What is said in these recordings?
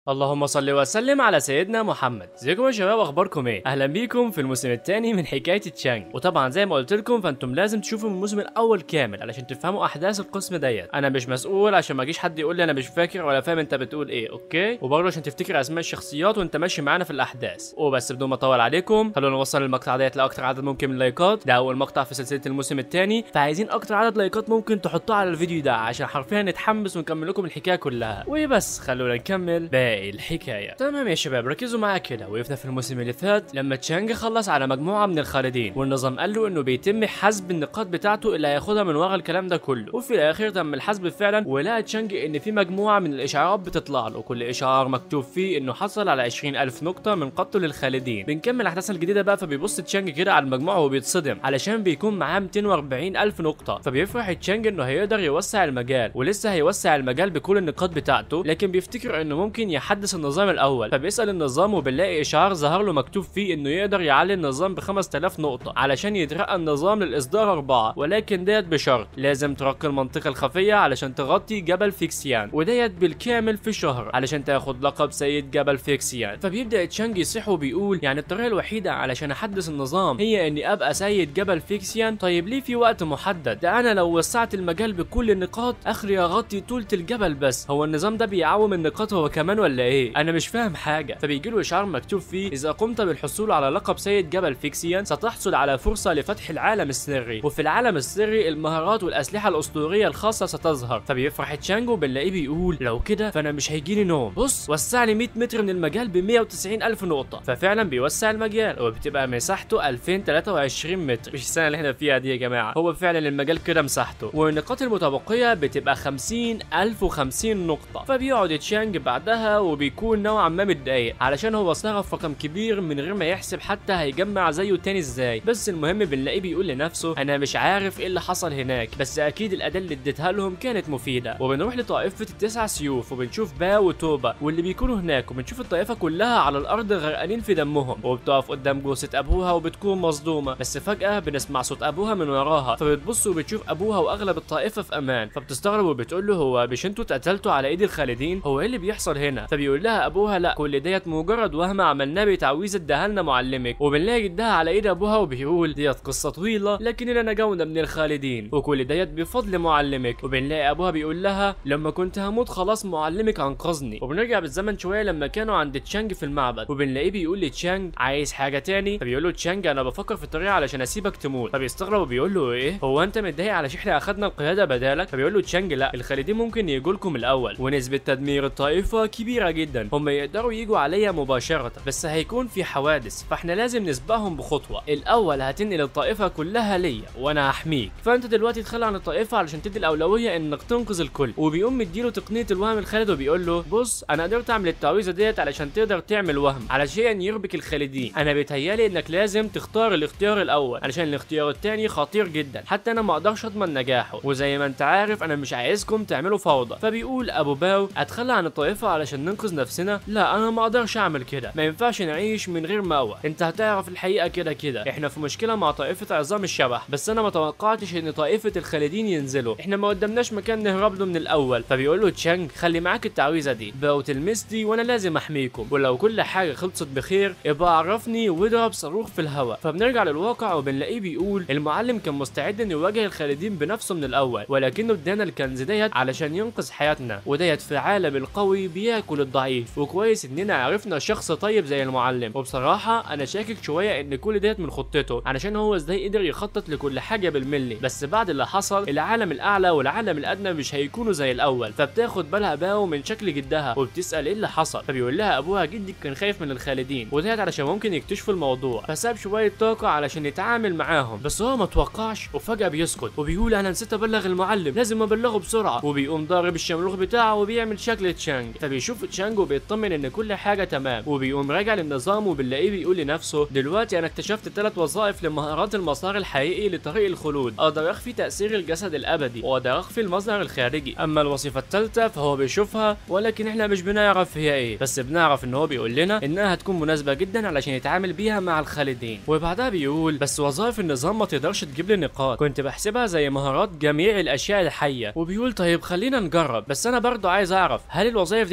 اللهم صل وسلم على سيدنا محمد ازيكم يا شباب اخباركم ايه اهلا بيكم في الموسم الثاني من حكايه تشانج وطبعا زي ما قلت لكم فانتم لازم تشوفوا الموسم الاول كامل علشان تفهموا احداث القسم ديت انا مش مسؤول عشان ما يجيش حد يقول لي انا مش فاكر ولا فاهم انت بتقول ايه اوكي وبرضه عشان تفتكر اسماء الشخصيات وانت ماشي معانا في الاحداث وبس بدون ما اطول عليكم خلونا نوصل المقطع ديت لاكتر عدد ممكن من اللايكات ده اول مقطع في سلسله الموسم الثاني فعايزين اكتر عدد لايكات ممكن تحطوها على الفيديو ده عشان حرفيا نتحمس ونكمل لكم الحكايه كلها وبس خلونا نكمل باقي الحكايه تمام يا شباب ركزوا معايا كده وقفنا في الموسم اللي فات لما تشانج خلص على مجموعه من الخالدين والنظام قال له انه بيتم حسب النقاط بتاعته اللي هياخدها من ورا الكلام ده كله وفي الاخر تم الحسب فعلا ولقى تشانج ان في مجموعه من الاشعارات بتطلع له كل اشعار مكتوب فيه انه حصل على 20000 نقطه من قتله للخالدين بنكمل الاحداث الجديده بقى فبيبص تشانج كده على المجموعه وبيتصدم علشان بيكون معاه 240000 نقطه فبيفرح تشانج انه هيقدر يوسع المجال ولسه هيوسع المجال بكل النقاط بتاعته لكن بيفتكر انه ممكن يحدث النظام الاول فبيسال النظام وبنلاقي اشعار ظهر له مكتوب فيه انه يقدر يعلي النظام ب 5000 نقطه علشان يترقى النظام للاصدار 4 ولكن ديت بشرط لازم ترقي المنطقه الخفيه علشان تغطي جبل فيكسيان وديت بالكامل في شهر علشان تاخد لقب سيد جبل فيكسيان فبيبدا تشانج يصيح وبيقول يعني الطريقه الوحيده علشان احدث النظام هي اني ابقى سيد جبل فيكسيان طيب ليه في وقت محدد ده انا لو وسعت المجال بكل النقاط اخري اغطي طولة الجبل بس هو النظام ده بيعوم النقاط هو كمان ولا ايه انا مش فاهم حاجه فبيجي له اشعار مكتوب فيه اذا قمت بالحصول على لقب سيد جبل فيكسيان ستحصل على فرصه لفتح العالم السري وفي العالم السري المهارات والاسلحه الاسطوريه الخاصه ستظهر فبيفرح تشانجو بنلاقيه بيقول لو كده فانا مش هيجيلي نوم بص وسع لي 100 متر من المجال ب 190 الف نقطه ففعلا بيوسع المجال وبتبقى مساحته 2023 متر مش السنه اللي احنا فيها دي يا جماعه هو فعلا المجال كده مساحته والنقاط المتبقيه بتبقى 50 1050 نقطه فبيقعد تشانج بعدها وبيكون نوعا ما متضايق علشان هو صرف رقم كبير من غير ما يحسب حتى هيجمع زيه تاني ازاي بس المهم بنلاقيه بيقول لنفسه انا مش عارف ايه اللي حصل هناك بس اكيد الاداه اللي اديتها لهم كانت مفيده وبنروح لطائفه التسع سيوف وبنشوف با وتوبا واللي بيكونوا هناك وبنشوف الطائفه كلها على الارض غرقانين في دمهم وبتقف قدام جثه ابوها وبتكون مصدومه بس فجاه بنسمع صوت ابوها من وراها فبتبص وبتشوف ابوها واغلب الطائفه في امان فبتستغرب وبتقول له هو مش انتوا اتقتلتوا على ايد الخالدين هو ايه اللي بيحصل هنا فبيقول لها ابوها لا كل ديت مجرد وهم عملناه بتعويذه اداها لنا معلمك وبنلاقي جدها على ايد ابوها وبيقول ديت قصه طويله لكننا نجونا من الخالدين وكل ديت بفضل معلمك وبنلاقي ابوها بيقول لها لما كنت هموت خلاص معلمك انقذني وبنرجع بالزمن شويه لما كانوا عند تشانج في المعبد وبنلاقيه بيقول لتشانج عايز حاجه تاني فبيقول له تشانج انا بفكر في الطريقه علشان اسيبك تموت فبيستغرب وبيقول له ايه هو انت متضايق علشان احنا اخدنا القياده بدالك فبيقول له تشانج لا الخالدين ممكن يجوا لكم الاول ونسبه تدمير الطائفه كبيره جدا هم يقدروا يجوا عليا مباشره بس هيكون في حوادث فاحنا لازم نسبقهم بخطوه الاول هتنقل الطائفه كلها ليا وانا هحميك فانت دلوقتي تخلى عن الطائفه علشان تدي الاولويه انك تنقذ الكل وبيقوم مديله تقنيه الوهم الخالد وبيقول له بص انا قدرت اعمل التعويذه ديت علشان تقدر تعمل وهم علشان يربك الخالدين انا بيتهيالي انك لازم تختار الاختيار الاول علشان الاختيار الثاني خطير جدا حتى انا ما اقدرش اضمن نجاحه وزي ما انت عارف انا مش عايزكم تعملوا فوضى فبيقول ابو باو اتخلى عن الطائفه علشان ننقذ نفسنا لا انا ما اقدرش اعمل كده ما ينفعش نعيش من غير مأوى انت هتعرف الحقيقه كده كده احنا في مشكله مع طائفه عظام الشبح بس انا ما توقعتش ان طائفه الخالدين ينزلوا احنا ما قدامناش مكان نهرب له من الاول فبيقول له تشانج خلي معاك التعويذه دي باو تلمسني وانا لازم احميكم ولو كل حاجه خلصت بخير يبقى عرفني واضرب صاروخ في الهواء فبنرجع للواقع وبنلاقيه بيقول المعلم كان مستعد انه يواجه الخالدين بنفسه من الاول ولكنه ادانا الكنز ديت علشان ينقذ حياتنا وديت في عالم القوي بياكل الضعيف وكويس اننا عرفنا شخص طيب زي المعلم وبصراحه انا شاكك شويه ان كل ديت من خطته علشان هو ازاي قدر يخطط لكل حاجه بالملي بس بعد اللي حصل العالم الاعلى والعالم الادنى مش هيكونوا زي الاول فبتاخد بالها باو من شكل جدها وبتسال ايه اللي حصل فبيقول لها ابوها جدك كان خايف من الخالدين وديت علشان ممكن يكتشفوا الموضوع فساب شويه طاقه علشان يتعامل معاهم بس هو ما توقعش وفجاه بيسكت وبيقول انا نسيت ابلغ المعلم لازم ابلغه بسرعه وبيقوم ضارب الشمروخ بتاعه وبيعمل شكل تشانج فبيشوف تشانج وبيطمن ان كل حاجه تمام وبيقوم راجع للنظام وبنلاقيه بيقول لنفسه دلوقتي انا اكتشفت ثلاث وظائف لمهارات المسار الحقيقي لطريق الخلود اقدر اخفي تاثير الجسد الابدي واقدر اخفي المظهر الخارجي اما الوظيفه الثالثه فهو بيشوفها ولكن احنا مش بنعرف هي ايه بس بنعرف ان هو بيقول لنا انها هتكون مناسبه جدا علشان يتعامل بيها مع الخالدين وبعدها بيقول بس وظائف النظام ما تقدرش تجيب لي نقاط كنت بحسبها زي مهارات جميع الاشياء الحيه وبيقول طيب خلينا نجرب بس انا برضو عايز اعرف هل الوظائف دي هتشتغل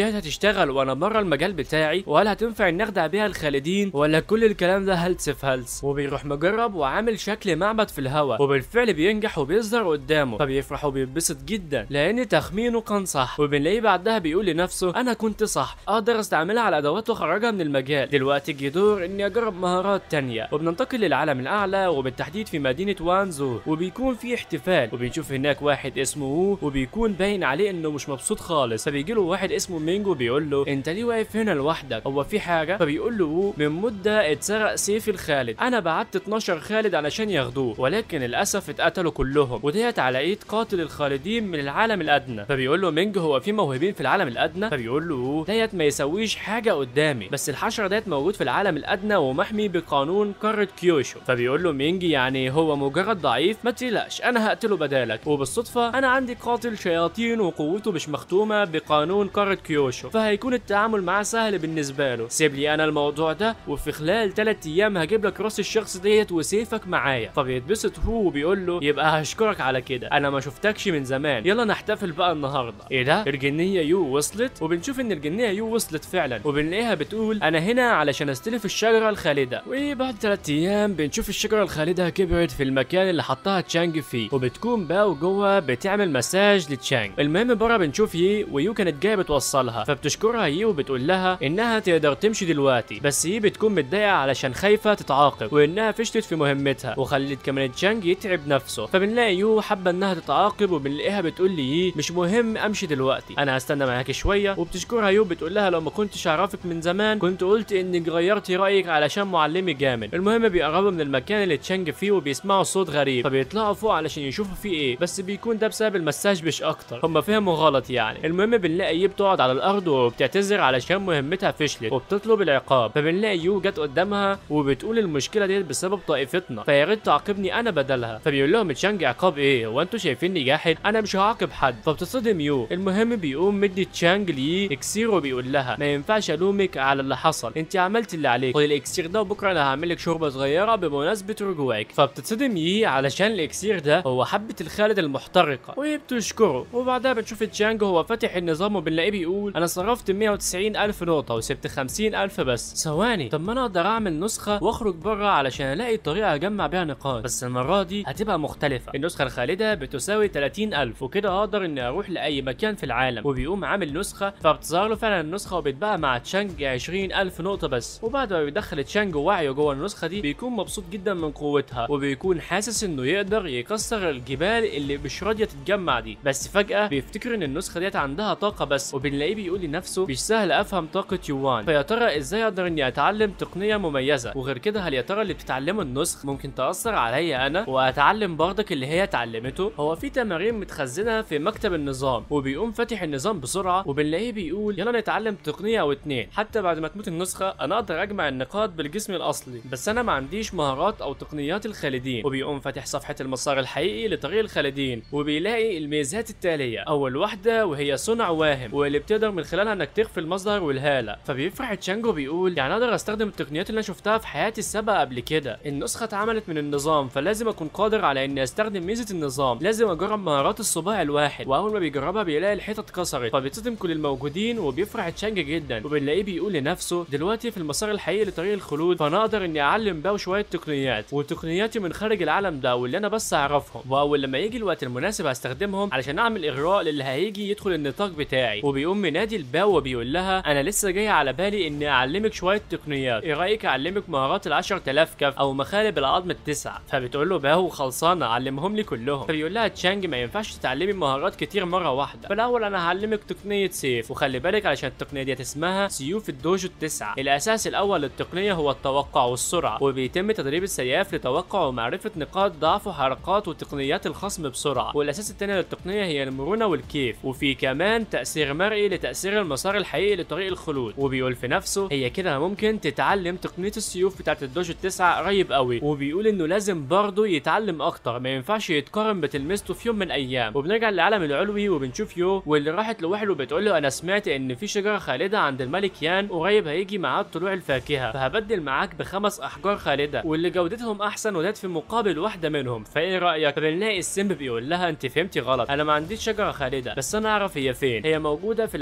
اشتغل وانا بره المجال بتاعي وهل هتنفع ان اخدع بيها الخالدين ولا كل الكلام ده هلس في هلس وبيروح مجرب وعامل شكل معبد في الهواء وبالفعل بينجح وبيظهر قدامه فبيفرح وبيتبسط جدا لان تخمينه كان صح وبنلاقيه بعدها بيقول لنفسه انا كنت صح اقدر استعملها على ادوات واخرجها من المجال دلوقتي جه دور اني اجرب مهارات تانية وبننتقل للعالم الاعلى وبالتحديد في مدينه وانزو وبيكون في احتفال وبنشوف هناك واحد اسمه وو وبيكون باين عليه انه مش مبسوط خالص فبيجي له واحد اسمه مينجو بيقول له انت ليه واقف هنا لوحدك هو في حاجه فبيقول له وو من مده اتسرق سيف الخالد انا بعت 12 خالد علشان ياخدوه ولكن للاسف اتقتلوا كلهم وديت على ايد قاتل الخالدين من العالم الادنى فبيقول له مينج هو في موهوبين في العالم الادنى فبيقول له وو ديت ما يسويش حاجه قدامي بس الحشره ديت موجود في العالم الادنى ومحمي بقانون قاره كيوشو فبيقول له مينج يعني هو مجرد ضعيف ما تقلقش انا هقتله بدالك وبالصدفه انا عندي قاتل شياطين وقوته مش مختومه بقانون قاره كيوشو فهيكون التعامل معاه سهل بالنسبه له سيب لي انا الموضوع ده وفي خلال 3 ايام هجيب لك راس الشخص ديت وسيفك معايا فبيتبسط هو وبيقول له يبقى هشكرك على كده انا ما شفتكش من زمان يلا نحتفل بقى النهارده ايه ده الجنيه يو وصلت وبنشوف ان الجنيه يو وصلت فعلا وبنلاقيها بتقول انا هنا علشان استلف الشجره الخالده وبعد 3 ايام بنشوف الشجره الخالده كبرت في المكان اللي حطها تشانج فيه وبتكون باو جوه بتعمل مساج لتشانج المهم بره بنشوف يي ويو كانت جايه بتوصلها فبتشكرها يي وبتقول لها انها تقدر تمشي دلوقتي بس يي بتكون متضايقه علشان خايفه تتعاقب وانها فشلت في مهمتها وخلت كمان تشانج يتعب نفسه فبنلاقي يو حابه انها تتعاقب وبنلاقيها بتقول لي يي مش مهم امشي دلوقتي انا هستنى معاكي شويه وبتشكرها يو بتقول لها لو ما كنتش اعرفك من زمان كنت قلت انك غيرتي رايك علشان معلمي جامد المهم بيقربوا من المكان اللي تشانج فيه وبيسمعوا صوت غريب فبيطلعوا فوق علشان يشوفوا فيه ايه بس بيكون ده بسبب المساج مش اكتر هم فهموا غلط يعني المهم بنلاقي يي بتقعد على الارض وبتعتذر علشان مهمتها فشلت وبتطلب العقاب فبنلاقي يو جت قدامها وبتقول المشكله ديت بسبب طائفتنا فيا ريت تعاقبني انا بدلها فبيقول لهم تشانج عقاب ايه هو انتوا شايفيني جاحد انا مش هعاقب حد فبتصدم يو المهم بيقوم مدي تشانج ليه اكسير وبيقول لها ما ينفعش الومك على اللي حصل انت عملت اللي عليك خد الاكسير ده وبكره انا هعمل لك شوربه صغيره بمناسبه رجوعك فبتتصدم يي علشان الاكسير ده هو حبه الخالد المحترقه وهي بتشكره وبعدها بتشوف تشانج وهو فاتح النظام وبنلاقيه بيقول انا صرفت 190 الف نقطه وسبت 50 الف بس ثواني طب ما انا اقدر اعمل نسخه واخرج بره علشان الاقي طريقه اجمع بيها نقاط بس المره دي هتبقى مختلفه النسخه الخالده بتساوي 30 الف وكده اقدر اني اروح لاي مكان في العالم وبيقوم عامل نسخه فبتظهر له فعلا النسخه وبيتباع مع تشانج 20 الف نقطه بس وبعد ما بيدخل تشانج وعيه جوه النسخه دي بيكون مبسوط جدا من قوتها وبيكون حاسس انه يقدر يكسر الجبال اللي مش راضيه تتجمع دي بس فجاه بيفتكر ان النسخه ديت عندها طاقه بس وبنلاقيه بيقول لنفسه مش سهل افهم طاقه يوان فيا ترى ازاي اقدر اني اتعلم تقنيه مميزه وغير كده هل يا ترى اللي بتتعلمه النسخ ممكن تاثر عليا انا واتعلم برضك اللي هي اتعلمته هو في تمارين متخزنه في مكتب النظام وبيقوم فاتح النظام بسرعه وبنلاقيه بيقول يلا نتعلم تقنيه او اتنين حتى بعد ما تموت النسخه انا اقدر اجمع النقاط بالجسم الاصلي بس انا ما عنديش مهارات او تقنيات الخالدين وبيقوم فاتح صفحه المسار الحقيقي لطريق الخالدين وبيلاقي الميزات التاليه اول واحده وهي صنع واهم واللي بتقدر من خلالها انك تخفي المصدر والهاله فبيفرح تشانجو بيقول يعني اقدر استخدم التقنيات اللي انا شفتها في حياتي السابقه قبل كده النسخه اتعملت من النظام فلازم اكون قادر على اني استخدم ميزه النظام لازم اجرب مهارات الصباع الواحد واول ما بيجربها بيلاقي الحيطه اتكسرت فبيتصدم كل الموجودين وبيفرح تشانج جدا وبنلاقيه بيقول لنفسه دلوقتي في المسار الحقيقي لطريق الخلود فانا اقدر اني اعلم باو شويه تقنيات وتقنياتي من خارج العالم ده واللي انا بس اعرفهم واول لما يجي الوقت المناسب هستخدمهم علشان اعمل اغراء للي هيجي يدخل النطاق بتاعي وبيقوم منادي الباو وبيقول لها انا لسه جاي على بالي اني اعلمك شويه تقنيات ايه رايك اعلمك مهارات ال 10000 كف او مخالب العظم التسعه فبتقول له باو خلصانه علمهم لي كلهم فبيقول لها تشانج ما ينفعش تتعلمي مهارات كتير مره واحده فالاول انا هعلمك تقنيه سيف وخلي بالك علشان التقنيه ديت اسمها سيوف الدوجو التسعه الاساس الاول للتقنيه هو التوقع والسرعه وبيتم تدريب السياف لتوقع ومعرفه نقاط ضعف وحركات وتقنيات الخصم بسرعه والاساس الثاني للتقنيه هي المرونه والكيف وفي كمان تاثير مرئي لتاثير المسار الحقيقي لطريق الخلود وبيقول في نفسه هي كده ممكن تتعلم تقنيه السيوف بتاعت الدوجو التسعه قريب قوي وبيقول انه لازم برضه يتعلم اكتر ما ينفعش يتقارن بتلمسته في يوم من الايام وبنرجع للعالم العلوي وبنشوف يو واللي راحت لوحده بتقول له انا سمعت ان في شجره خالده عند الملك يان قريب هيجي ميعاد طلوع الفاكهه فهبدل معاك بخمس احجار خالده واللي جودتهم احسن ودات في مقابل واحده منهم فايه رايك فبنلاقي السم بيقول لها انت فهمتي غلط انا ما عنديش شجره خالده بس انا اعرف هي فين هي موجوده في العالم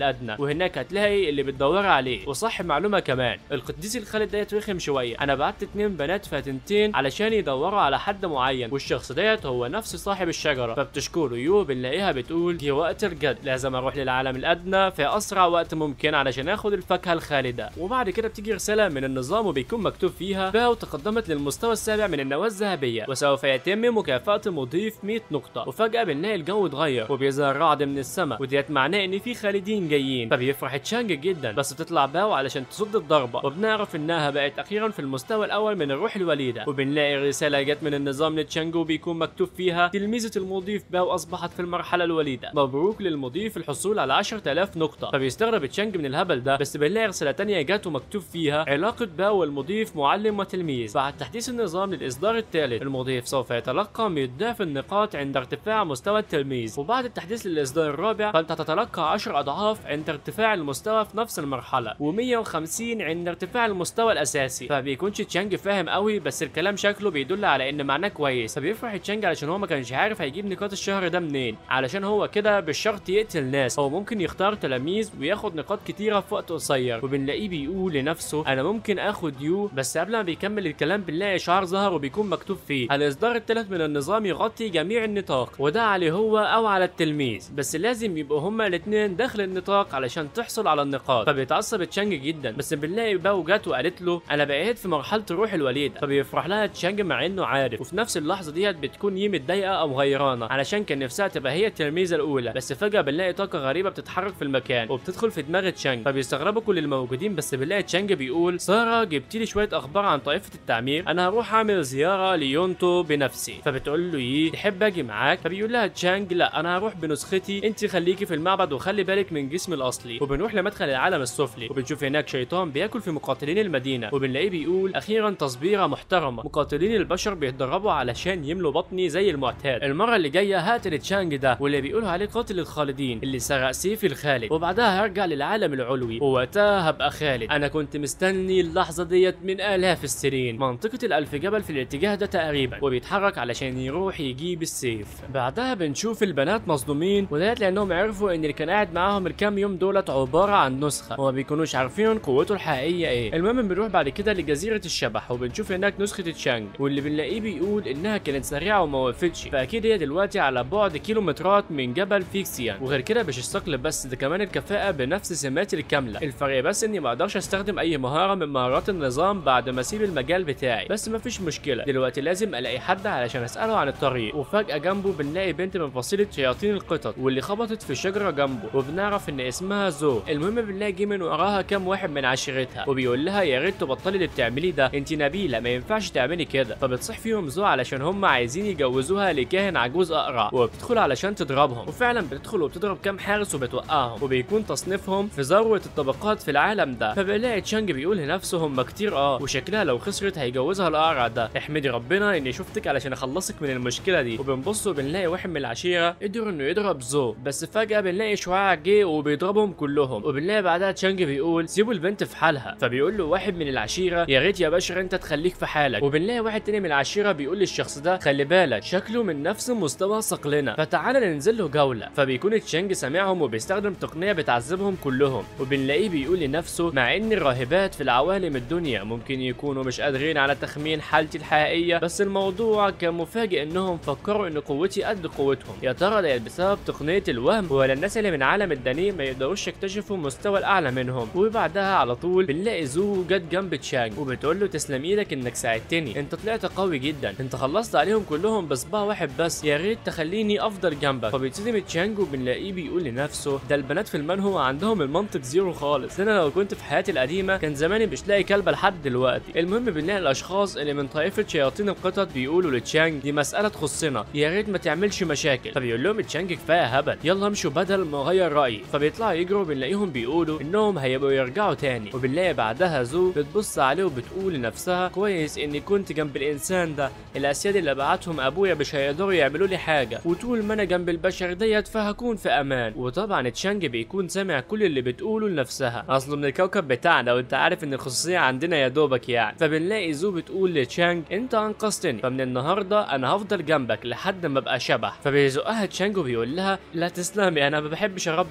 الادنى وهناك هتلاقي اللي بتدوري عليه وصح معلومه كمان القديس الخالد ديت رخم شويه انا بعت اتنين بنات فاتنتين علشان يدوروا على حد معين والشخص ديت هو نفس صاحب الشجره فبتشكره يو بنلاقيها بتقول جه وقت الجد لازم اروح للعالم الادنى في اسرع وقت ممكن علشان اخد الفاكهه الخالده وبعد كده بتيجي رساله من النظام وبيكون مكتوب فيها باو تقدمت للمستوى السابع من النواه الذهبيه وسوف يتم مكافاه المضيف 100 نقطه وفجاه بنلاقي الجو اتغير وبيظهر رعد من السماء وديت معناه ان في خالدين جايين فبيفرح تشانج جدا بس بتطلع باو علشان تصد الضربه وبنعرف انها بقت اخيرا في المستوى الاول من الروح الوليده وبنلاقي رساله جت من النظام لتشانج وبيكون مكتوب فيها تلميذه المضيف باو اصبحت في المرحله الوليده مبروك للمضيف الحصول على 10000 نقطه فبيستغرب تشانج من الهبل ده بس بنلاقي رساله تانية جت ومكتوب فيها علاقه باو والمضيف معلم وتلميذ بعد تحديث النظام للاصدار الثالث المضيف سوف يتلقى 100 ضعف النقاط عند ارتفاع مستوى التلميذ وبعد التحديث للاصدار الرابع فانت تتلقى 10 اضعاف عند ارتفاع المستوى في نفس المرحله و150 عند ارتفاع المستوى الاساسي فبيكونش تشانج فاهم قوي بس الكلام شكله بيدل على ان معناه كويس فبيفرح تشانج علشان هو ما كانش عارف هيجيب نقاط الشهر ده منين علشان هو كده بالشرط يقتل ناس هو ممكن يختار تلاميذ وياخد نقاط كتيره في وقت قصير وبنلاقيه بيقول لنفسه انا ممكن اخد يو بس قبل ما بيكمل الكلام بنلاقي شعار ظهر وبيكون مكتوب فيه الاصدار الثالث من النظام يغطي جميع النطاق وده عليه هو او على التلميذ بس لازم يبقوا هما الاثنين داخل النطاق علشان تحصل على النقاط فبيتعصب تشانج جدا بس بنلاقي باو جت وقالت له انا بقيت في مرحله روح الوليده فبيفرح لها تشانج مع انه عارف وفي نفس اللحظه ديت بتكون يي متضايقه او غيرانه علشان كان نفسها تبقى هي التلميذه الاولى بس فجاه بنلاقي طاقه غريبه بتتحرك في المكان وبتدخل في دماغ تشانج فبيستغربوا كل الموجودين بس بنلاقي تشانج بيقول ساره جبت لي شويه اخبار عن طائفه التعمير انا هروح اعمل زياره ليونتو بنفسي فبتقول له يي تحب اجي معاك فبيقول لها تشانج لا انا هروح بنسختي انت خليكي في المعبد وخلي بالك من جسمي الاصلي وبنروح لمدخل العالم السفلي وبنشوف هناك شيطان بياكل في مقاتلين المدينه وبنلاقيه بيقول اخيرا تصبيره محترمه مقاتلين البشر بيتدربوا علشان يملوا بطني زي المعتاد المره اللي جايه هقتل تشانج ده واللي بيقولوا عليه قاتل الخالدين اللي سرق سيف الخالد وبعدها هرجع للعالم العلوي ووقتها هبقى خالد انا كنت مستني اللحظه ديت من الاف السنين منطقه الالف جبل في الاتجاه ده تقريبا وبيتحرك علشان يروح يجيب السيف بعدها بنشوف البنات مصدومين وديت لانهم عرفوا ان اللي كان قاعد معاهم الكام يوم دولت عباره عن نسخه وما بيكونوش عارفين قوته الحقيقيه ايه المهم بنروح بعد كده لجزيره الشبح وبنشوف هناك نسخه تشانج واللي بنلاقيه بيقول انها كانت سريعه وما وقفتش فاكيد هي دلوقتي على بعد كيلومترات من جبل فيكسيان وغير كده مش الثقل بس ده كمان الكفاءه بنفس سماتي الكامله الفرق بس اني ما اقدرش استخدم اي مهاره من مهارات النظام بعد ما اسيب المجال بتاعي بس مفيش مشكله دلوقتي لازم الاقي حد علشان اساله عن الطريق وفجاه جنبه بنلاقي بنت من فصيله شياطين القطط واللي خبطت في شجره جنبه وبنعرف ان اسمها زو المهم بنلاقي جه من وراها كام واحد من عشيرتها وبيقول لها يا ريت تبطلي اللي بتعمليه ده انت نبيله ما ينفعش تعملي كده فبتصح فيهم زو علشان هم عايزين يجوزوها لكاهن عجوز اقرع وبتدخل علشان تضربهم وفعلا بتدخل وبتضرب كام حارس وبتوقعهم وبيكون تصنيفهم في ذروه الطبقات في العالم ده فبنلاقي تشانج بيقول لنفسه هم كتير اه وشكلها لو خسرت هيجوزها الاقرع ده احمدي ربنا اني شفتك علشان اخلصك من المشكله دي وبنبص وبنلاقي واحد من العشيره قدر انه يضرب زو بس فجاه بنلاقي شعاع جه وبيضربهم كلهم وبنلاقي بعدها تشانج بيقول سيبوا البنت في حالها فبيقول له واحد من العشيره يا ريت يا باشا انت تخليك في حالك وبنلاقي واحد تاني من العشيره بيقول للشخص ده خلي بالك شكله من نفس مستوى صقلنا فتعالى ننزل له جوله فبيكون تشانج سامعهم وبيستخدم تقنيه بتعذبهم كلهم وبنلاقيه بيقول لنفسه مع ان الراهبات في العوالم الدنيا ممكن يكونوا مش قادرين على تخمين حالتي الحقيقيه بس الموضوع كان مفاجئ انهم فكروا ان قوتي قد قوتهم يا ترى ده بسبب تقنيه الوهم ولا الناس اللي من عالم الدنيء ما يقدروش يكتشفوا المستوى الاعلى منهم وبعدها على طول بنلاقي زو جت جنب تشانج وبتقول له تسلم ايدك انك ساعدتني انت طلعت قوي جدا انت خلصت عليهم كلهم بصباع واحد بس يا ريت تخليني افضل جنبك فبيتصدم تشانج وبنلاقيه بيقول لنفسه ده البنات في المنهو عندهم المنطق زيرو خالص ده انا لو كنت في حياتي القديمه كان زماني مش لاقي كلبه لحد دلوقتي المهم بنلاقي الاشخاص اللي من طائفه شياطين القطط بيقولوا لتشانج دي مساله تخصنا يا ريت ما تعملش مشاكل فبيقول لهم تشانج كفايه هبل يلا امشوا بدل ما اغير رايي فبيطلعوا يجروا بنلاقيهم بيقولوا انهم هيبقوا يرجعوا تاني وبنلاقي بعدها زو بتبص عليه وبتقول لنفسها كويس اني كنت جنب الانسان ده الاسياد اللي بعتهم ابويا مش هيقدروا يعملوا لي حاجه وطول ما انا جنب البشر ديت فهكون في امان وطبعا تشانج بيكون سامع كل اللي بتقوله لنفسها اصله من الكوكب بتاعنا وانت عارف ان الخصوصيه عندنا يا دوبك يعني فبنلاقي زو بتقول لتشانج انت انقذتني فمن النهارده انا هفضل جنبك لحد ما ابقى شبح فبيزقها تشانج وبيقول لها لا تسلمي انا ما بحبش اربي قطط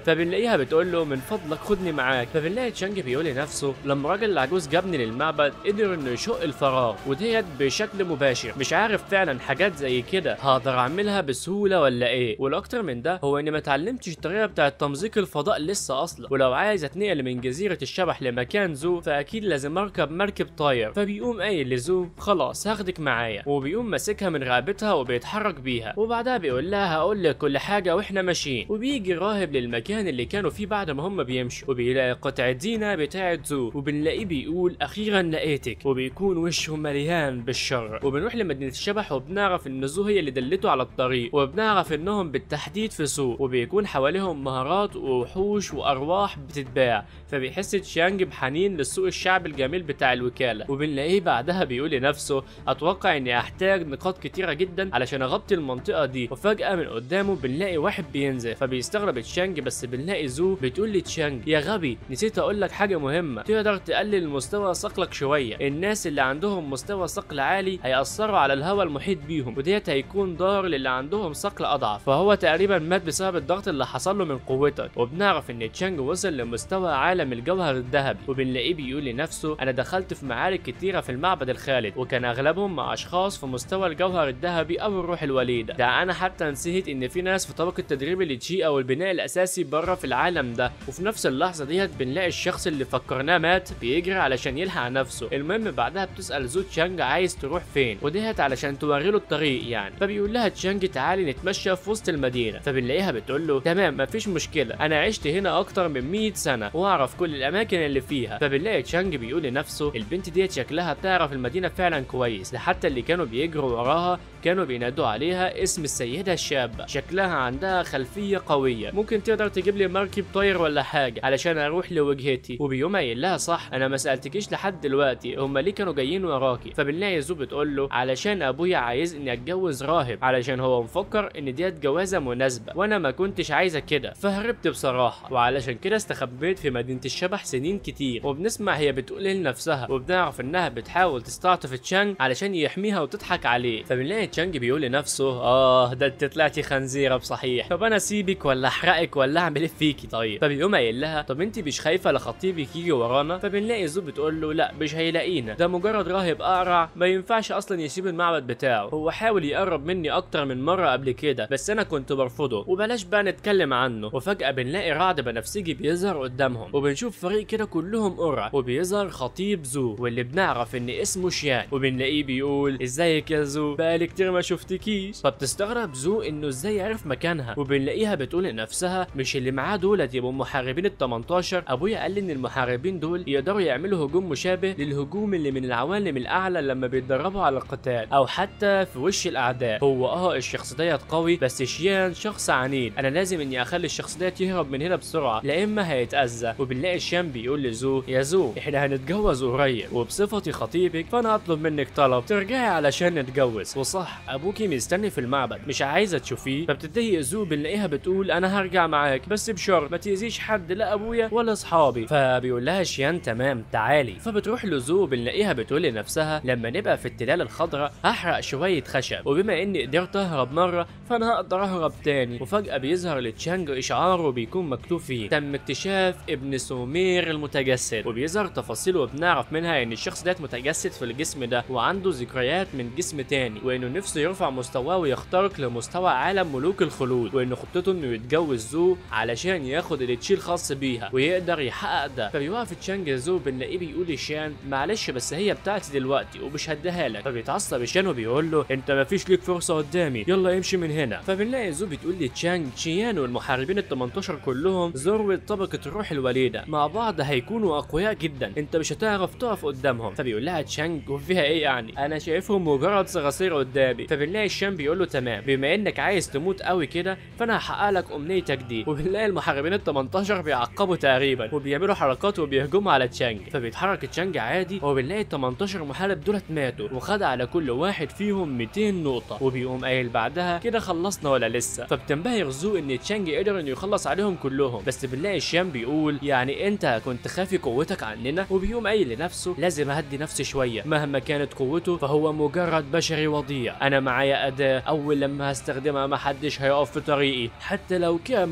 فبنلاقيها بتقول له من فضلك خدني معاك فبنلاقي تشانج بيقول لنفسه لما راجل العجوز جابني للمعبد قدر انه يشق الفراغ وديت بشكل مباشر مش عارف فعلا حاجات زي كده هقدر اعملها بسهوله ولا ايه والاكتر من ده هو اني ما اتعلمتش الطريقه بتاعه تمزيق الفضاء لسه اصلا ولو عايز اتنقل من جزيره الشبح لمكان زو فاكيد لازم اركب مركب طاير فبيقوم قايل لزو خلاص هاخدك معايا وبيقوم ماسكها من رقبتها وبيتحرك بيها وبعدها بيقول لها هقول لك كل حاجه واحنا ماشيين وبيجي راهب للمكان اللي كانوا فيه بعد ما هم بيمشوا وبيلاقي قطعه زينه بتاعه زو وبنلاقيه بيقول اخيرا لقيتك وبيكون وشه مليان بالشر وبنروح لمدينه الشبح وبنعرف ان زو هي اللي دلته على الطريق وبنعرف انهم بالتحديد في سوق وبيكون حواليهم مهارات ووحوش وارواح بتتباع فبيحس تشانج بحنين للسوق الشعبي الجميل بتاع الوكاله وبنلاقيه بعدها بيقول لنفسه اتوقع اني احتاج نقاط كتيره جدا علشان اغطي المنطقه دي وفجاه من قدامه بنلاقي واحد بينزل فبيستغرب تشانج بس بنلاقي زو بتقول لتشانج يا غبي نسيت اقول لك حاجه مهمه تقدر تقلل مستوى صقلك شويه الناس اللي عندهم مستوى صقل عالي هيأثروا على الهواء المحيط بيهم وديت هيكون ضار للي عندهم صقل اضعف فهو تقريبا مات بسبب الضغط اللي حصل له من قوتك وبنعرف ان تشانج وصل لمستوى عالم الجوهر الذهبي وبنلاقيه بيقول لنفسه انا دخلت في معارك كتيره في المعبد الخالد وكان اغلبهم مع اشخاص في مستوى الجوهر الذهبي او الروح الوليده ده انا حتى نسيت ان في ناس في طبقه تدريب التشي او البناء الاساسي بره في العالم ده وفي نفس اللحظه ديت بنلاقي الشخص اللي فكرناه مات بيجري علشان يلحق نفسه المهم بعدها بتسال زو تشانج عايز تروح فين وديت علشان توري له الطريق يعني فبيقول لها تشانج تعالي نتمشى في وسط المدينه فبنلاقيها بتقول له تمام مفيش مشكله انا عشت هنا اكتر من 100 سنه واعرف كل الاماكن اللي فيها فبنلاقي تشانج بيقول لنفسه البنت ديت شكلها تعرف المدينه فعلا كويس ده حتى اللي كانوا بيجروا وراها كانوا بينادوا عليها اسم السيده الشابه شكلها عندها خلفيه قويه ممكن تقدر تجيب لي مركب طاير ولا حاجه علشان اروح لوجهتي وبيقوم قايل لها صح انا ما سالتكيش لحد دلوقتي هما ليه كانوا جايين وراكي فبنلاقي زو بتقول له علشان ابويا عايز اني اتجوز راهب علشان هو مفكر ان ديت جوازه مناسبه وانا ما كنتش عايزه كده فهربت بصراحه وعلشان كده استخبيت في مدينه الشبح سنين كتير وبنسمع هي بتقول ايه لنفسها وبنعرف انها بتحاول تستعطف تشانج علشان يحميها وتضحك عليه فبنلاقي تشانج بيقول لنفسه اه ده انت طلعتي خنزيره بصحيح طب انا اسيبك ولا احرقك ولا اعمل ايه فيكي طيب فبيقوم قايل لها طب انت مش خايفه لخطيبك يجي ورانا فبنلاقي زو بتقول له لا مش هيلاقينا ده مجرد راهب اقرع ما ينفعش اصلا يسيب المعبد بتاعه هو حاول يقرب مني اكتر من مره قبل كده بس انا كنت برفضه وبلاش بقى نتكلم عنه وفجاه بنلاقي رعد بنفسجي بيظهر قدامهم وبنشوف فريق كده كلهم قرع وبيظهر خطيب زو واللي بنعرف ان اسمه شيان وبنلاقيه بيقول ازيك يا زو بقالي كتير ما شفتكيش فبتستغرب زو انه ازاي عرف مكانها وبنلاقيها بتقول لنفسها مش اللي معاه دولت يبقوا محاربين ال 18 ابويا قال لي ان المحاربين دول يقدروا يعملوا هجوم مشابه للهجوم اللي من العوالم الاعلى لما بيتدربوا على القتال او حتى في وش الاعداء هو اه الشخص ديت قوي بس شيان شخص عنيد انا لازم اني اخلي الشخص ديت يهرب من هنا بسرعه لا اما هيتاذى وبنلاقي شيان بيقول لزو يا زو احنا هنتجوز قريب وبصفتي خطيبك فانا هطلب منك طلب ترجعي علشان نتجوز وصح ابوكي مستني في المعبد مش عايزه تشوفيه فبتتضايق زو بنلاقيها بتقول انا هرجع معاك بس بشرط ما تاذيش حد لا ابويا ولا اصحابي فبيقول لها شيان تمام تعالي فبتروح لزو بنلاقيها بتقول لنفسها لما نبقى في التلال الخضراء هحرق شويه خشب وبما اني قدرت اهرب مره فانا هقدر اهرب تاني وفجاه بيظهر لتشانج اشعار وبيكون مكتوب فيه تم اكتشاف ابن سومير المتجسد وبيظهر تفاصيل وبنعرف منها ان الشخص ده متجسد في الجسم ده وعنده ذكريات من جسم تاني وانه نفسه يرفع مستواه ويخترق لمستوى عالم ملوك الخلود وان خطته انه يتجوز زو علشان ياخد التشي الخاص بيها ويقدر يحقق ده فبيوقف تشانج زو بنلاقيه بيقول لشان معلش بس هي بتاعتي دلوقتي ومش هديها لك فبيتعصب شان وبيقول له انت مفيش ليك فرصه قدامي يلا امشي من هنا فبنلاقي زو بتقول لتشانج شيان والمحاربين ال 18 كلهم ذروه طبقه الروح الوليده مع بعض هيكونوا اقوياء جدا انت مش هتعرف تقف قدامهم فبيقول لها تشانج وفيها ايه يعني انا شايفهم مجرد صراصير قدامي فبنلاقي شان بيقول له تمام بما انك عايز تموت قوي كده فانا هحقق لك امنيتك دي وبنلاقي المحاربين ال 18 بيعقبوا تقريبا وبيعملوا حركات وبيهجموا على تشانج فبيتحرك تشانج عادي وبنلاقي ال 18 محارب دولت ماتوا وخد على كل واحد فيهم 200 نقطه وبيقوم قايل بعدها كده خلصنا ولا لسه فبتنبهر زو ان تشانج قدر انه يخلص عليهم كلهم بس بنلاقي شيان بيقول يعني انت كنت خافي قوتك عننا وبيقوم قايل لنفسه لازم اهدي نفسي شويه مهما كانت قوته فهو مجرد بشري وضيع انا معايا اداه اول لما هستخدمها محدش هيقف في طريقي حتى لو كان من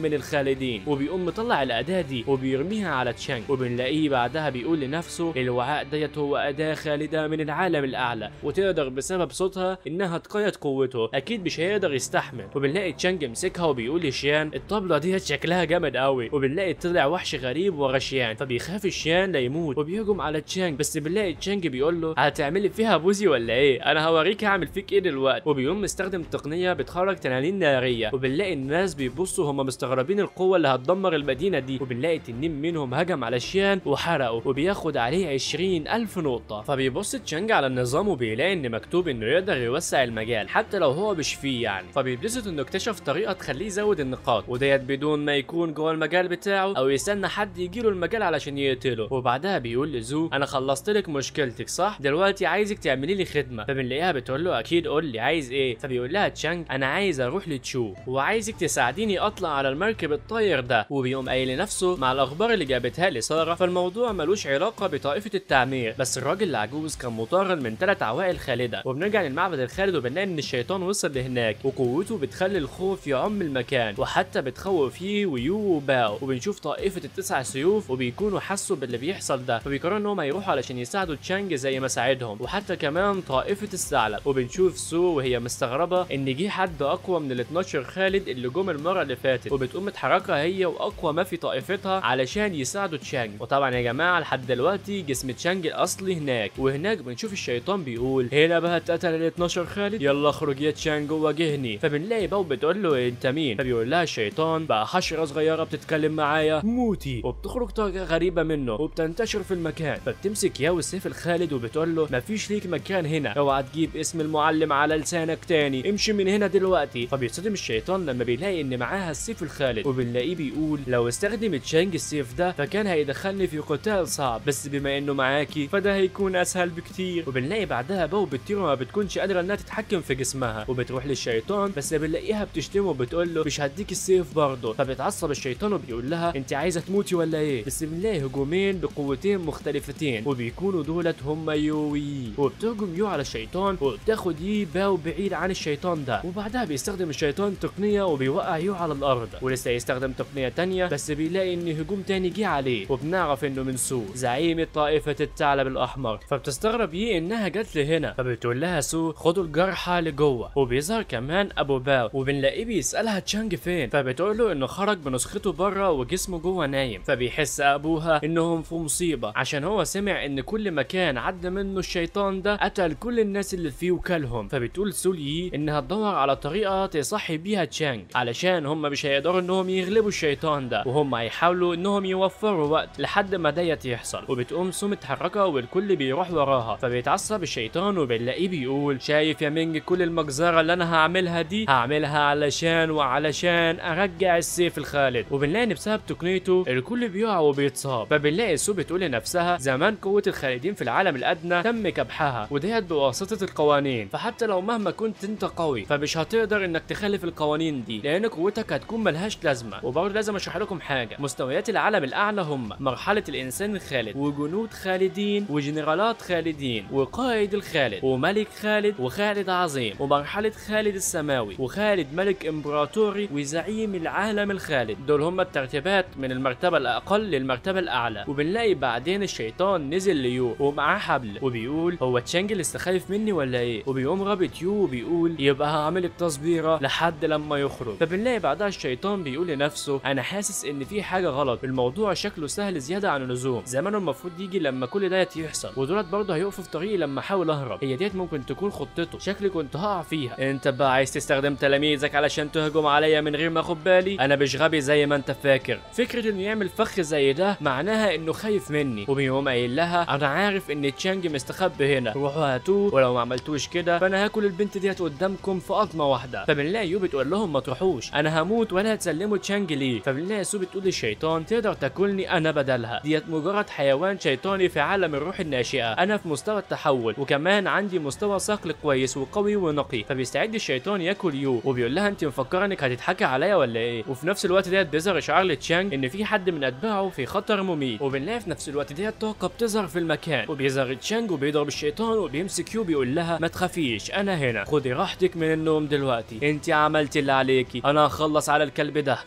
الخالدين وبيقوم مطلع الاداه دي وبيرميها على تشانج وبنلاقيه بعدها بيقول لنفسه الوعاء ديت هو اداه خالده من العالم الاعلى وتقدر بسبب صوتها انها تقيد قوته اكيد مش هيقدر يستحمل وبنلاقي تشانج مسكها وبيقول لشيان الطبله ديت شكلها جامد قوي وبنلاقي طلع وحش غريب ورا شيان فبيخاف شيان ليموت وبيهجم على تشانج بس بنلاقي تشانج بيقول له هتعملي فيها بوزي ولا ايه انا هوريك هعمل فيك ايه دلوقتي وبيقوم مستخدم تقنيه بتخرج تنانين ناريه وبنلاقي الناس بيبصوا هم مستغربين القوه اللي هتدمر المدينه دي وبنلاقي تنين منهم هجم على شيان وحرقه وبياخد عليه 20 الف نقطه فبيبص تشانج على النظام وبيلاقي ان مكتوب انه يقدر يوسع المجال حتى لو هو مش فيه يعني فبيتبسط انه اكتشف طريقه تخليه يزود النقاط وديت بدون ما يكون جوه المجال بتاعه او يستنى حد يجيله المجال علشان يقتله وبعدها بيقول لزو انا خلصت لك مشكلتك صح دلوقتي عايزك تعملي لي خدمه فبنلاقيها بتقول له اكيد قول لي عايز ايه فبيقول لها تشانج انا عايز اروح لتشو وعايزك تساعديني اطلع على المركب الطاير ده وبيقوم قايل لنفسه مع الاخبار اللي جابتها لي ساره فالموضوع ملوش علاقه بطائفه التعمير بس الراجل العجوز كان مطارد من ثلاث عوائل خالده وبنرجع للمعبد الخالد وبنلاقي ان الشيطان وصل لهناك وقوته بتخلي الخوف يعم المكان وحتى بتخوف فيه ويو وباو وبنشوف طائفه التسع سيوف وبيكونوا حسوا باللي بيحصل ده فبيقرروا انهم هيروحوا علشان يساعدوا تشانج زي ما ساعدهم وحتى كمان طائفه الثعلب وبنشوف سو وهي مستغربه ان جه حد اقوى من ال 12 خالد اللي جم المره اللي فاتت وبتقوم متحركه هي واقوى ما في طائفتها علشان يساعدوا تشانج وطبعا يا جماعه لحد دلوقتي جسم تشانج الاصلي هناك وهناك بنشوف الشيطان بيقول هنا بقى اتقتل ال 12 خالد يلا اخرج يا تشانج وواجهني فبنلاقي باو بتقول له انت مين فبيقول لها الشيطان بقى حشره صغيره بتتكلم معايا موتي وبتخرج طاقه غريبه منه وبتنتشر في المكان فبتمسك ياو السيف الخالد وبتقول له مفيش ليك مكان هنا اوعى تجيب اسم المعلم على لسانك تاني امشي من هنا دلوقتي فبيتصدم الشيطان لما بيلاقي ان معاها السيف الخالد وبنلاقيه بيقول لو استخدم تشانج السيف ده فكان هيدخلني في قتال صعب بس بما انه معاكي فده هيكون اسهل بكتير وبنلاقي بعدها باو بتطير وما بتكونش قادره انها تتحكم في جسمها وبتروح للشيطان بس بنلاقيها بتشتمه وبتقول له مش هديك السيف برضه فبيتعصب الشيطان وبيقول لها انت عايزه تموتي ولا ايه بس بنلاقي هجومين بقوتين مختلفتين وبيكونوا دولت هما يوي وبتهجم يو على الشيطان وبتاخد يي باو بعيد عن الشيطان ده وبعدها بيستخدم الشيطان تقنيه وبيوقع يو على الارض ولسه يستخدم تقنيه تانية بس بيلاقي ان هجوم تاني جه عليه وبنعرف انه من سو زعيم طائفه الثعلب الاحمر فبتستغرب يي انها جت لهنا فبتقول لها سو خدوا الجرحى لجوه وبيظهر كمان ابو باو وبنلاقيه بيسالها تشانج فين فبتقول له انه خرج بنسخته بره وجسمه جوه نايم فبيحس ابوها انهم في مصيبه عشان هو سمع ان كل مكان عدى منه الشيطان ده قتل كل الناس اللي فيه وكلهم فبتقول سول يي انها تدور على طريقه تصحي بيها تشانج علشان هم مش هيقدروا انهم يغلبوا الشيطان ده وهم هيحاولوا انهم يوفروا وقت لحد ما ديت يحصل وبتقوم سو متحركه والكل بيروح وراها فبيتعصب الشيطان وبنلاقيه بيقول شايف يا مينج كل المجزره اللي انا هعملها دي هعملها علشان وعلشان ارجع السيف الخالد وبنلاقي ان بسبب تقنيته الكل بيقع وبيتصاب فبنلاقي سو بتقول لنفسها زمان قوه الخالدين في العالم الادنى تم كبحها وديت بواسطه القوانين فحتى لو مهما كنت انت قوي فمش هتقدر انك تخالف القوانين دي لان قوتك هتكون ملهاش لازمه وبرضه لازم اشرح لكم حاجه مستويات العالم الاعلى هم مرحله الانسان الخالد وجنود خالدين وجنرالات خالدين وقائد الخالد وملك خالد وخالد عظيم ومرحله خالد السماوي وخالد ملك امبراطوري وزعيم العالم الخالد دول هم الترتيبات من المرتبه الاقل للمرتبه الاعلى وبنلاقي بعدين الشيطان نزل ليو ومعاه حبل وبيقول هو تشانج لسه خايف مني ولا ايه وبيقوم رابط يو وبيقول يبقى هعملك تصبيره لحد لما يخرج فبنلاقي بعدها الشيطان بيقول لنفسه انا حاسس ان في حاجه غلط الموضوع شكله سهل زياده عن اللزوم زمانه المفروض يجي لما كل ده يحصل ودولت برضه هيقفوا في طريقي لما احاول اهرب هي ديت ممكن تكون خطته شكلي كنت هقع فيها انت بقى عايز تستخدم تلاميذك علشان تهجم عليا من غير ما اخد بالي انا مش غبي زي ما انت فاكر فكره انه يعمل فخ زي ده معناها انه خايف مني وبيقوم قايل لها انا عارف ان تشانج مستخبي هنا روحوا هاتوه ولو ما عملتوش كده فانا هاكل البنت ديت قدامكم في قطمه واحده فبنلاقي يو بتقول لهم ما تروحوش انا هموت ولا هتسلموا تشانج ليه فبنلاقي سو بتقول للشيطان تقدر تاكلني انا بدلها ديت مجرد حيوان شيطاني في عالم الروح الناشئه انا في مستوى التحول وكمان عندي مستوى صقل كويس وقوي ونقي فبيستعد الشيطان ياكل يو وبيقول لها انت مفكره انك هتضحكي عليا ولا ايه وفي نفس الوقت ديت بيظهر اشعار لتشانج ان في حد من اتباعه في خطر مميت وبنلاقي في نفس الوقت ديت طاقه بتظهر في المكان وبيظهر تشانج وبيضرب الشيطان وبيمسك يو بيقول لها ما تخافيش انا هنا خدي راحتك من النوم دلوقتي انت عملتي اللي عليكي انا هخلص على الكلب ده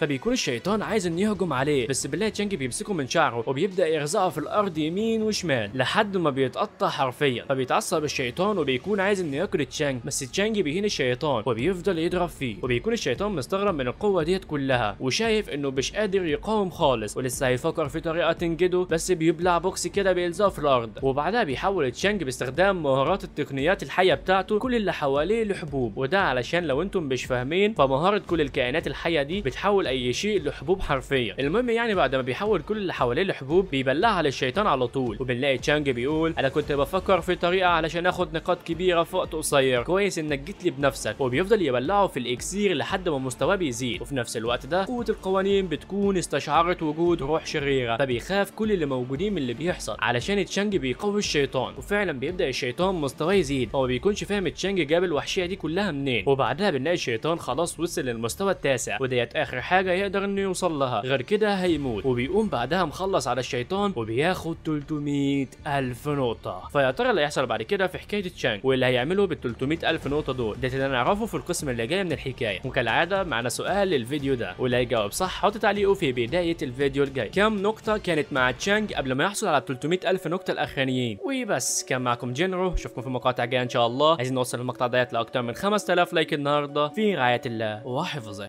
فبيكون الشيطان عايز انه يهجم عليه بس بنلاقي تشانج بيمسكه من شعره وبيبدا يرزعه في الارض يمين وشمال لحد ما بيتقطع حرفيا فبيتعصب الشيطان وبيكون عايز انه ياكل تشانج بس تشانج بيهين الشيطان وبيفضل يضرب فيه وبيكون الشيطان مستغرب من القوه ديت كلها وشايف انه مش قادر يقاوم خالص ولسه هيفكر في طريقه تنجده بس بيبلع بوكس كده بيلزقه في الارض وبعدها بيحول تشانج باستخدام مهارات التقنيات الحيه بتاعته كل اللي حواليه لحبوب وده علشان لو انتم مش فاهمين فمهاره كل الكائنات الحيه دي بتحول اي شيء لحبوب حرفيا المهم يعني بعد ما بيحول كل اللي حواليه لحبوب بيبلعها للشيطان على طول وبنلاقي تشانج بيقول انا كنت بفكر في طريقه علشان اخد نقاط كبيره في وقت قصير كويس انك جيت لي بنفسك وبيفضل يبلعه في الاكسير لحد ما مستواه بيزيد وفي نفس الوقت ده قوه القوانين بتكون استشعرت وجود روح شريره فبيخاف كل اللي موجودين من اللي بيحصل علشان تشانج بيقوي الشيطان وفعلا بيبدا الشيطان مستواه يزيد هو بيكونش فاهم تشانج جاب الوحشيه دي كلها منين وبعدها بنلاقي الشيطان خلاص وصل للمستوى التاسع وديت اخر حاجه يقدر انه يوصل لها غير كده هيموت وبيقوم بعدها مخلص على الشيطان وبياخد 300 الف نقطه فيا ترى اللي هيحصل بعد كده في حكايه تشانج واللي هيعمله بال 300 الف نقطه دول ده اللي نعرفه في القسم اللي جاي من الحكايه وكالعاده معنا سؤال للفيديو ده واللي هيجاوب صح حط تعليقه في بدايه الفيديو الجاي كم نقطه كانت مع تشانج قبل ما يحصل على 300 الف نقطه الاخرانيين وبس كان معكم جنرو اشوفكم في مقاطع جايه ان شاء الله عايزين نوصل المقطع ديت لاكثر من 5000 لايك النهارده في رعايه الله وحفظه